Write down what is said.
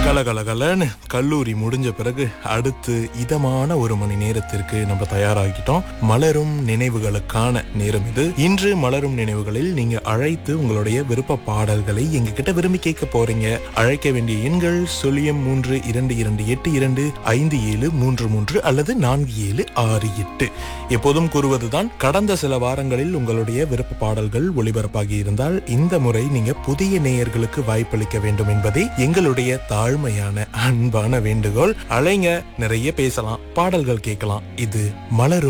கலகலகலன்னு கல்லூரி முடிஞ்ச பிறகு அடுத்து இதமான ஒரு மணி நேரத்திற்கு நம்ம தயாராகிட்டோம் மலரும் நினைவுகளுக்கான நேரம் இது இன்று மலரும் நினைவுகளில் நீங்க அழைத்து உங்களுடைய விருப்ப பாடல்களை எங்க கிட்ட விரும்பி கேட்க போறீங்க அழைக்க வேண்டிய எண்கள் சுழியம் மூன்று இரண்டு இரண்டு எட்டு இரண்டு ஐந்து ஏழு மூன்று மூன்று அல்லது நான்கு ஏழு ஆறு எட்டு எப்போதும் கூறுவதுதான் கடந்த சில வாரங்களில் உங்களுடைய விருப்ப பாடல்கள் ஒளிபரப்பாகி இருந்தால் இந்த முறை நீங்க புதிய நேயர்களுக்கு வாய்ப்பளிக்க வேண்டும் என்பதே எங்களுடைய தாழ்மையான அன்பான வேண்டுகோள் அலைங்க நிறைய பேசலாம் பாடல்கள் கேட்கலாம் இது மலரும்